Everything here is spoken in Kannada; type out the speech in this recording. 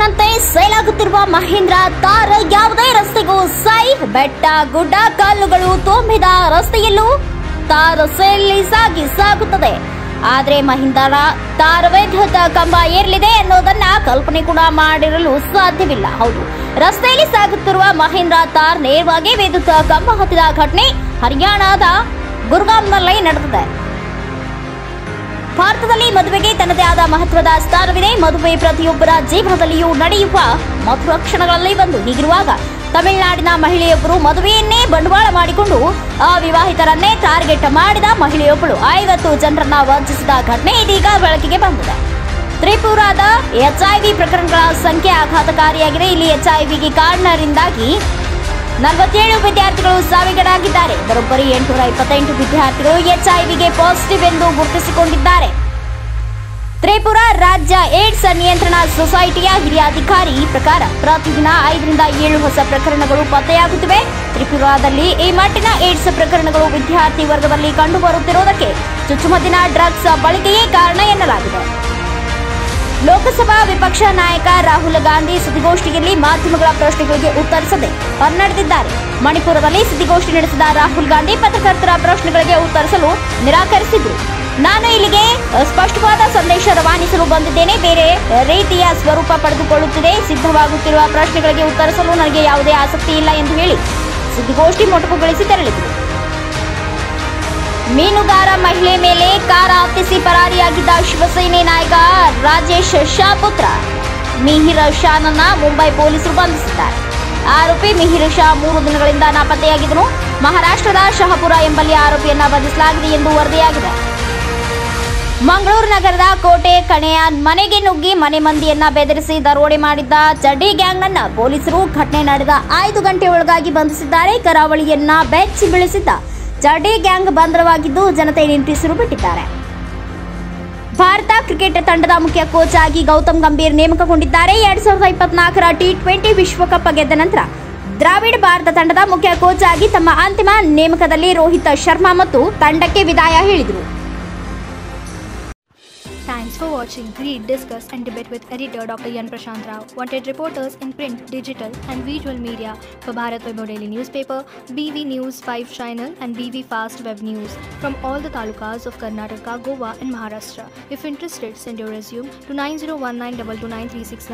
ಮಿಂಚಿನಂತೆ ಸೇಲಾಗುತ್ತಿರುವ ಮಹೇಂದ್ರ ತಾರ್ ಯಾವುದೇ ರಸ್ತೆಗೂ ಸೈ ಬೆಟ್ಟ ಗುಡ್ಡ ಕಲ್ಲುಗಳು ತುಂಬಿದ ರಸ್ತೆಯಲ್ಲೂ ತಾರ್ ಸೇಲಿ ಸಾಗಿ ಸಾಗುತ್ತದೆ ಆದರೆ ಮಹೀಂದ್ರ ತಾರ್ ವಿದ್ಯುತ್ ಕಂಬ ಏರಲಿದೆ ಅನ್ನೋದನ್ನ ಕಲ್ಪನೆ ಕೂಡ ಮಾಡಿರಲು ಸಾಧ್ಯವಿಲ್ಲ ಹೌದು ರಸ್ತೆಯಲ್ಲಿ ಸಾಗುತ್ತಿರುವ ಮಹೇಂದ್ರ ತಾರ್ ನೇರವಾಗಿ ವಿದ್ಯುತ್ ಕಂಬ ಹತ್ತಿದ ಘಟನೆ ಹರಿಯಾಣದ ಗುರ್ಗಾಂನಲ್ಲಿ ನಡೆದಿದೆ ಭಾರತದಲ್ಲಿ ಮದುವೆಗೆ ತನ್ನದೇ ಆದ ಮಹತ್ವದ ಸ್ಥಾನವಿದೆ ಮದುವೆ ಪ್ರತಿಯೊಬ್ಬರ ಜೀವನದಲ್ಲಿಯೂ ನಡೆಯುವ ಮಧುರ ಕ್ಷಣಗಳಲ್ಲಿ ಒಂದು ಹೀಗಿರುವಾಗ ತಮಿಳುನಾಡಿನ ಮಹಿಳೆಯೊಬ್ಬರು ಮದುವೆಯನ್ನೇ ಬಂಡವಾಳ ಮಾಡಿಕೊಂಡು ಅವಿವಾಹಿತರನ್ನೇ ಟಾರ್ಗೆಟ್ ಮಾಡಿದ ಮಹಿಳೆಯೊಬ್ಬಳು ಐವತ್ತು ಜನರನ್ನ ವಂಚಿಸಿದ ಘಟನೆ ಇದೀಗ ಬೆಳಕಿಗೆ ಬಂದಿದೆ ತ್ರಿಪುರಾದ ಎಚ್ಐವಿ ಪ್ರಕರಣಗಳ ಸಂಖ್ಯೆ ಆಘಾತಕಾರಿಯಾಗಿದೆ ಇಲ್ಲಿ ಎಚ್ಐವಿಗೆ ಕಾರಣರಿಂದಾಗಿ ನಲವತ್ತೇಳು ವಿದ್ಯಾರ್ಥಿಗಳು ಸಾವಿಗೀಡಾಗಿದ್ದಾರೆ ಬರೋಬ್ಬರಿ ಎಂಟುನೂರ ಇಪ್ಪತ್ತೆಂಟು ವಿದ್ಯಾರ್ಥಿಗಳು ಎಚ್ಐವಿಗೆ ಪಾಸಿಟಿವ್ ಎಂದು ಗುರುತಿಸಿಕೊಂಡಿದ್ದಾರೆ ತ್ರಿಪುರ ರಾಜ್ಯ ಏಡ್ಸ್ ನಿಯಂತ್ರಣ ಸೊಸೈಟಿಯ ಹಿರಿಯ ಅಧಿಕಾರಿ ಪ್ರಕಾರ ಪ್ರತಿದಿನ ಐದರಿಂದ ಏಳು ಹೊಸ ಪ್ರಕರಣಗಳು ಪತ್ತೆಯಾಗುತ್ತಿವೆ ತ್ರಿಪುರಾದಲ್ಲಿ ಈ ಮಟ್ಟಿನ ಏಡ್ಸ್ ಪ್ರಕರಣಗಳು ವಿದ್ಯಾರ್ಥಿ ವರ್ಗದಲ್ಲಿ ಕಂಡುಬರುತ್ತಿರುವುದಕ್ಕೆ ಚುಚ್ಚುಮದ್ದಿನ ಡ್ರಗ್ಸ್ ಬಳಕೆಯೇ ಕಾರಣ ಎನ್ನಲಾಗಿದೆ ಲೋಕಸಭಾ ವಿಪಕ್ಷ ನಾಯಕ ರಾಹುಲ್ ಗಾಂಧಿ ಸುದ್ದಿಗೋಷ್ಠಿಯಲ್ಲಿ ಮಾಧ್ಯಮಗಳ ಪ್ರಶ್ನೆಗಳಿಗೆ ಉತ್ತರಿಸದೆ ಹೊರನಡೆದಿದ್ದಾರೆ ಮಣಿಪುರದಲ್ಲಿ ಸುದ್ದಿಗೋಷ್ಠಿ ನಡೆಸಿದ ರಾಹುಲ್ ಗಾಂಧಿ ಪತ್ರಕರ್ತರ ಪ್ರಶ್ನೆಗಳಿಗೆ ಉತ್ತರಿಸಲು ನಿರಾಕರಿಸಿದ್ರು ನಾನು ಇಲ್ಲಿಗೆ ಸ್ಪಷ್ಟವಾದ ಸಂದೇಶ ರವಾನಿಸಲು ಬಂದಿದ್ದೇನೆ ಬೇರೆ ರೀತಿಯ ಸ್ವರೂಪ ಪಡೆದುಕೊಳ್ಳುತ್ತಿದೆ ಸಿದ್ಧವಾಗುತ್ತಿರುವ ಪ್ರಶ್ನೆಗಳಿಗೆ ಉತ್ತರಿಸಲು ನನಗೆ ಯಾವುದೇ ಆಸಕ್ತಿ ಇಲ್ಲ ಎಂದು ಹೇಳಿ ಸುದ್ದಿಗೋಷ್ಠಿ ಮೊಟಕುಗೊಳಿಸಿ ತೆರಳಿದರು ಮೀನುಗಾರ ಮಹಿಳೆ ಮೇಲೆ ಕಾರ ಹತ್ತಿಸಿ ಪರಾರಿಯಾಗಿದ್ದ ಶಿವಸೇನೆ ನಾಯಕ ರಾಜೇಶ್ ಶಾ ಪುತ್ರ ಮಿಹಿರ್ ಶಾನನ್ನ ಮುಂಬೈ ಪೊಲೀಸರು ಬಂಧಿಸಿದ್ದಾರೆ ಆರೋಪಿ ಮಿಹಿರ್ ಶಾ ಮೂರು ದಿನಗಳಿಂದ ನಾಪತ್ತೆಯಾಗಿದ್ದನು ಮಹಾರಾಷ್ಟ್ರದ ಶಹಪುರ ಎಂಬಲ್ಲಿ ಆರೋಪಿಯನ್ನ ಬಂಧಿಸಲಾಗಿದೆ ಎಂದು ವರದಿಯಾಗಿದೆ ಮಂಗಳೂರು ನಗರದ ಕೋಟೆ ಕಣೆಯ ಮನೆಗೆ ನುಗ್ಗಿ ಮನೆ ಮಂದಿಯನ್ನ ಬೆದರಿಸಿ ದರೋಡೆ ಮಾಡಿದ್ದ ಚಡ್ಡಿ ಗ್ಯಾಂಗ್ನನ್ನ ಪೊಲೀಸರು ಘಟನೆ ನಡೆದ ಐದು ಗಂಟೆ ಒಳಗಾಗಿ ಬಂಧಿಸಿದ್ದಾರೆ ಕರಾವಳಿಯನ್ನ ಬೆಚ್ಚಿ ಬೀಳಿಸಿದ್ದ ಚಡ್ಡಿ ಗ್ಯಾಂಗ್ ಬಂಧನವಾಗಿದ್ದು ಜನತೆ ನಿಂತಿಸಿರು ಬಿಟ್ಟಿದ್ದಾರೆ ಭಾರತ ಕ್ರಿಕೆಟ್ ತಂಡದ ಮುಖ್ಯ ಕೋಚ್ ಆಗಿ ಗೌತಮ್ ಗಂಭೀರ್ ನೇಮಕಗೊಂಡಿದ್ದಾರೆ ಎರಡ್ ಸಾವಿರದ ಇಪ್ಪತ್ನಾಲ್ಕರ ಟಿ ಟ್ವೆಂಟಿ ವಿಶ್ವಕಪ್ ಗೆದ್ದ ನಂತರ ದ್ರಾವಿಡ್ ಭಾರತ ತಂಡದ ಮುಖ್ಯ ಕೋಚ್ ಆಗಿ ತಮ್ಮ ಅಂತಿಮ ನೇಮಕದಲ್ಲಿ ರೋಹಿತ್ ಶರ್ಮಾ ಮತ್ತು ತಂಡಕ್ಕೆ ವಿದಾಯ ಹೇಳಿದರು Thanks for watching. Read, discuss, and debate with editor Dr. Yan Prashant Rao. Wanted reporters in print, digital, and visual media for Bharat Vaibhav Daily Newspaper, BV News 5 Channel, and BV Fast Web News from all the talukas of Karnataka, Goa, and Maharashtra. If interested, send your resume to 9019229369.